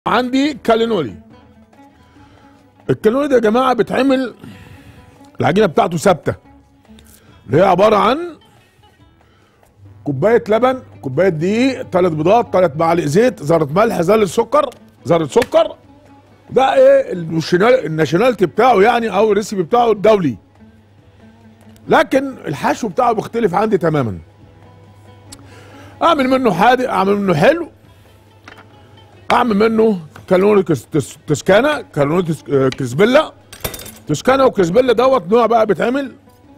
عندي كالينولي الكالينولي ده يا جماعه بيتعمل العجينه بتاعته ثابته اللي هي عباره عن كوبايه لبن كوبايه دقيق ثلاث بيضات ثلاث معالق زيت ذره ملح ذره سكر ذره سكر ده ايه الناشونال الناشوناليتي بتاعه يعني او الريسيبي بتاعه الدولي لكن الحشو بتاعه بيختلف عندي تماما اعمل منه حادق اعمل منه حلو اعمل منه كالوني كس- تس- تسكانا كالوني تس- آه، كزبله تسكانا وكزبله دوت نوع بقى بيتعمل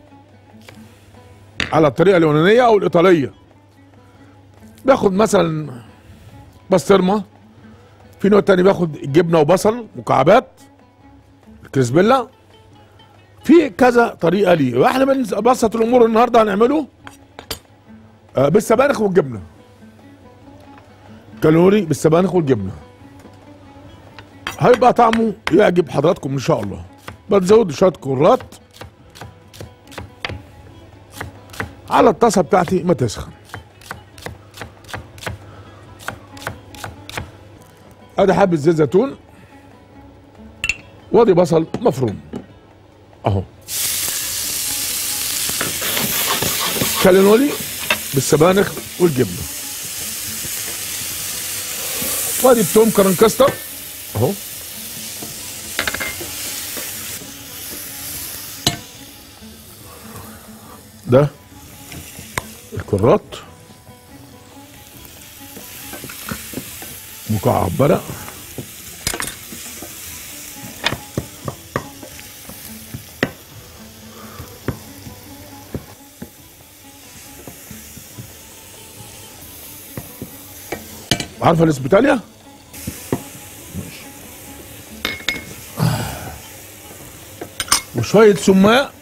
على الطريقه اليونانيه او الايطاليه باخد مثلا بسطرمه في نوع تاني باخد جبنه وبصل مكعبات كزبله في كذا طريقه ليه واحنا بنبسط الامور النهارده هنعمله آه، بالسبانخ والجبنه كالوري بالسبانخ والجبنه هيبقى طعمه يعجب حضراتكم ان شاء الله بتزود شويه كرات على الطاسه بتاعتي ما تسخن ادي حبه زيت زيتون وادي بصل مفروم اهو كالينولي بالسبانخ والجبنه وادي التوم كرنكستر اهو ده الكرات مكعب برق عارفه الاسبيتاليا؟ وشويه سماق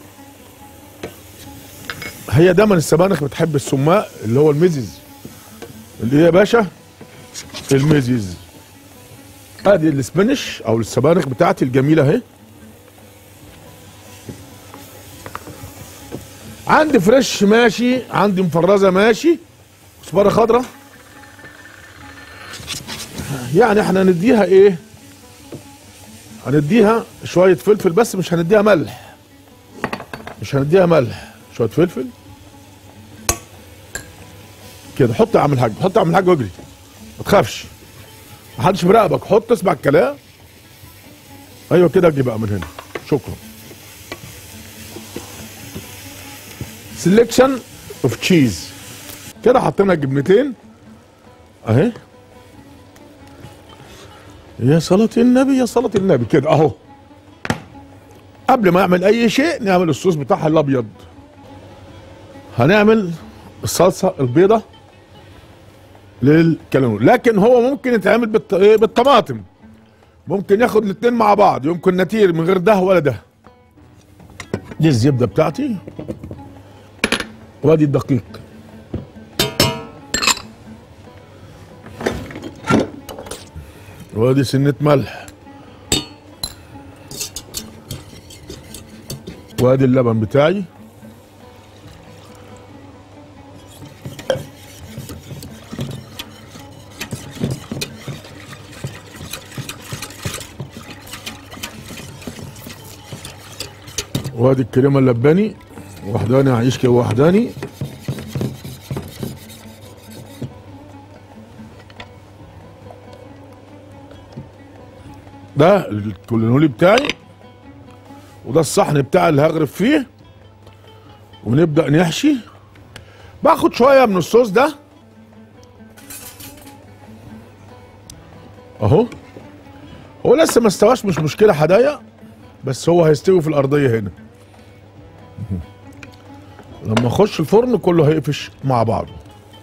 هي دايما السبانخ بتحب السماق اللي هو المزز اللي هي يا باشا المزز ادي السبانش او السبانخ بتاعتي الجميله اهي عندي فريش ماشي عندي مفرزه ماشي كزبره خضراء يعني احنا هنديها ايه هنديها شويه فلفل بس مش هنديها ملح مش هنديها ملح شويه فلفل كده حط يا عم الحاج حط يا عم الحاج واجري ما تخافش محدش مراقبك حط اسمع الكلام ايوه كده اجي بقى من هنا شكرا سelection اوف تشيز كده حطينا الجبنتين اهي يا صلاة النبي يا صلاة النبي كده اهو قبل ما اعمل اي شيء نعمل الصوص بتاعها الابيض هنعمل الصلصة البيضة للكلام لكن هو ممكن يتعمل بالط... إيه بالطماطم ممكن ياخد الاتنين مع بعض يمكن نتير من غير ده ولا ده دي الزبدة بتاعتي وادي الدقيق وادي سنة ملح وادي اللبن بتاعي وادي الكريمة اللباني وحداني هعيش كده وحداني ده الكولينولي بتاعي وده الصحن بتاعي اللي هغرف فيه ونبدأ نحشي باخد شوية من الصوص ده اهو هو لسه ما استواش مش مشكلة حدايا بس هو هيستوي في الأرضية هنا لما اخش الفرن كله هيقفش مع بعضه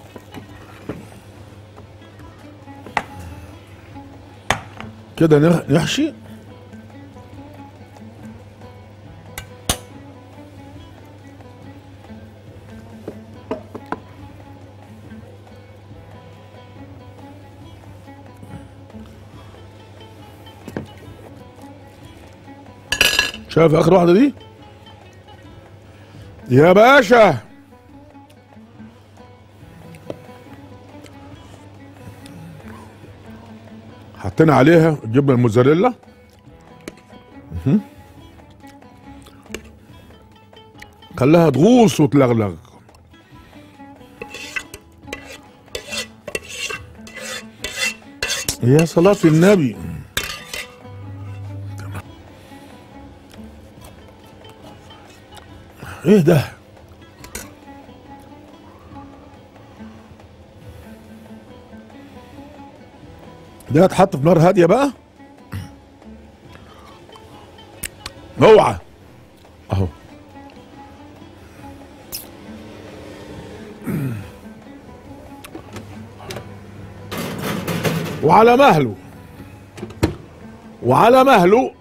كده نح- نحشي شايف اخر واحده دي يا باشا حطينا عليها الجبنه الموزاريلا مهم. خلاها تغوص وتلغلغ يا صلاة النبي ايه ده ده اتحط في نار هاديه بقى اوعى اهو وعلى مهله وعلى مهله